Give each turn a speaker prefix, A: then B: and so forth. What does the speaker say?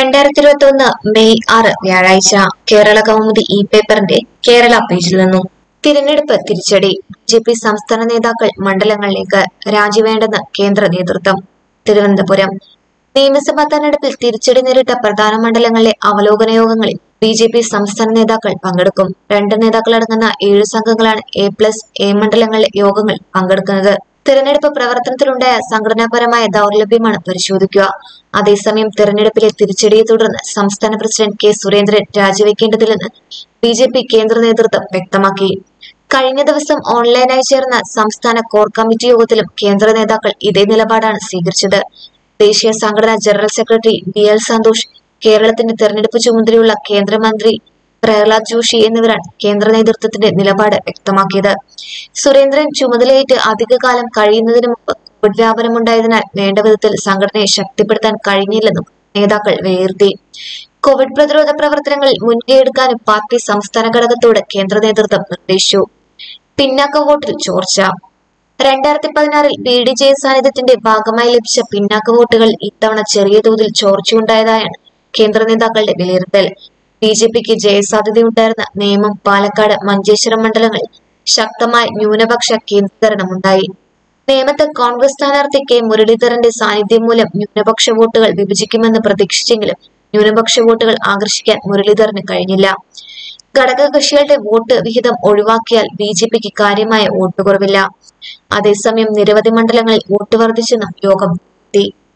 A: രണ്ടായിരത്തി ഇരുപത്തി ഒന്ന് മെയ് ആറ് വ്യാഴാഴ്ച കേരള കൗമുദി ഇ പേപ്പറിന്റെ കേരള പേജിൽ നിന്നും തിരഞ്ഞെടുപ്പ് തിരിച്ചടി ജെ പി സംസ്ഥാന നേതാക്കൾ മണ്ഡലങ്ങളിലേക്ക് രാജിവേണ്ടെന്ന് കേന്ദ്ര നേതൃത്വം തിരുവനന്തപുരം നിയമസഭാ തെരഞ്ഞെടുപ്പിൽ തിരിച്ചടി നേരിട്ട പ്രധാന മണ്ഡലങ്ങളിലെ അവലോകന യോഗങ്ങളിൽ ബി ജെ പി സംസ്ഥാന നേതാക്കൾ പങ്കെടുക്കും രണ്ട് നേതാക്കളടങ്ങുന്ന ഏഴ് സംഘങ്ങളാണ് എ പ്ലസ് എ മണ്ഡലങ്ങളിലെ യോഗങ്ങളിൽ പങ്കെടുക്കുന്നത് തെരഞ്ഞെടുപ്പ് പ്രവർത്തനത്തിലുണ്ടായ സംഘടനാപരമായ ദൗർലഭ്യമാണ് പരിശോധിക്കുക അതേസമയം തെരഞ്ഞെടുപ്പിലെ തിരിച്ചടിയെ തുടർന്ന് സംസ്ഥാന പ്രസിഡന്റ് കെ സുരേന്ദ്രൻ രാജിവെക്കേണ്ടതില്ലെന്ന് ബി ജെ പി കേന്ദ്ര നേതൃത്വം വ്യക്തമാക്കി കഴിഞ്ഞ ദിവസം ഓൺലൈനായി ചേർന്ന സംസ്ഥാന കോർ കമ്മിറ്റി യോഗത്തിലും കേന്ദ്ര നേതാക്കൾ ഇതേ നിലപാടാണ് സ്വീകരിച്ചത് ദേശീയ സംഘടനാ general secretary B L Santhosh കേരളത്തിന്റെ തെരഞ്ഞെടുപ്പ് ചുമതലയുള്ള കേന്ദ്രമന്ത്രി പ്രഹ്ലാദ് ജോഷി എന്നിവരാണ് കേന്ദ്ര നേതൃത്വത്തിന്റെ നിലപാട് വ്യക്തമാക്കിയത് സുരേന്ദ്രൻ ചുമതലയേറ്റ് അധികകാലം കഴിയുന്നതിന് മുമ്പ് കോവിഡ് വ്യാപനമുണ്ടായതിനാൽ വേണ്ട വിധത്തിൽ സംഘടനയെ ശക്തിപ്പെടുത്താൻ കഴിഞ്ഞില്ലെന്നും നേതാക്കൾ വിലയിരുത്തി കോവിഡ് പ്രതിരോധ പ്രവർത്തനങ്ങളിൽ മുൻകൈയെടുക്കാനും പാർട്ടി സംസ്ഥാന ഘടകത്തോട് കേന്ദ്ര നേതൃത്വം നിർദ്ദേശിച്ചു പിന്നാക്ക വോട്ടിൽ ചോർച്ച രണ്ടായിരത്തി പതിനാറിൽ ബി ഡി ജെ സാന്നിധ്യത്തിന്റെ ഭാഗമായി ലഭിച്ച പിന്നാക്ക വോട്ടുകൾ ഇത്തവണ ചെറിയ തോതിൽ ചോർച്ചയുണ്ടായതായാണ് കേന്ദ്ര നേതാക്കളുടെ വിലയിരുത്തൽ ബി ജെ പിക്ക് ജയസാധ്യതയുണ്ടായിരുന്ന നേമം പാലക്കാട് മഞ്ചേശ്വരം മണ്ഡലങ്ങളിൽ ശക്തമായ ന്യൂനപക്ഷ കേന്ദ്രീകരണമുണ്ടായി നേമത്ത് കോൺഗ്രസ് സ്ഥാനാർത്ഥി കെ മുരളീധരന്റെ സാന്നിധ്യം മൂലം ന്യൂനപക്ഷ വോട്ടുകൾ വിഭജിക്കുമെന്ന് പ്രതീക്ഷിച്ചെങ്കിലും ന്യൂനപക്ഷ വോട്ടുകൾ ആകർഷിക്കാൻ മുരളീധരന് കഴിഞ്ഞില്ല ഘടകകക്ഷികളുടെ വോട്ട് വിഹിതം ഒഴിവാക്കിയാൽ ബി ജെ പിക്ക് കാര്യമായ വോട്ട് കുറവില്ല അതേസമയം നിരവധി മണ്ഡലങ്ങളിൽ വോട്ട് വർദ്ധിച്ചെന്നും യോഗം വിലയിരുത്തി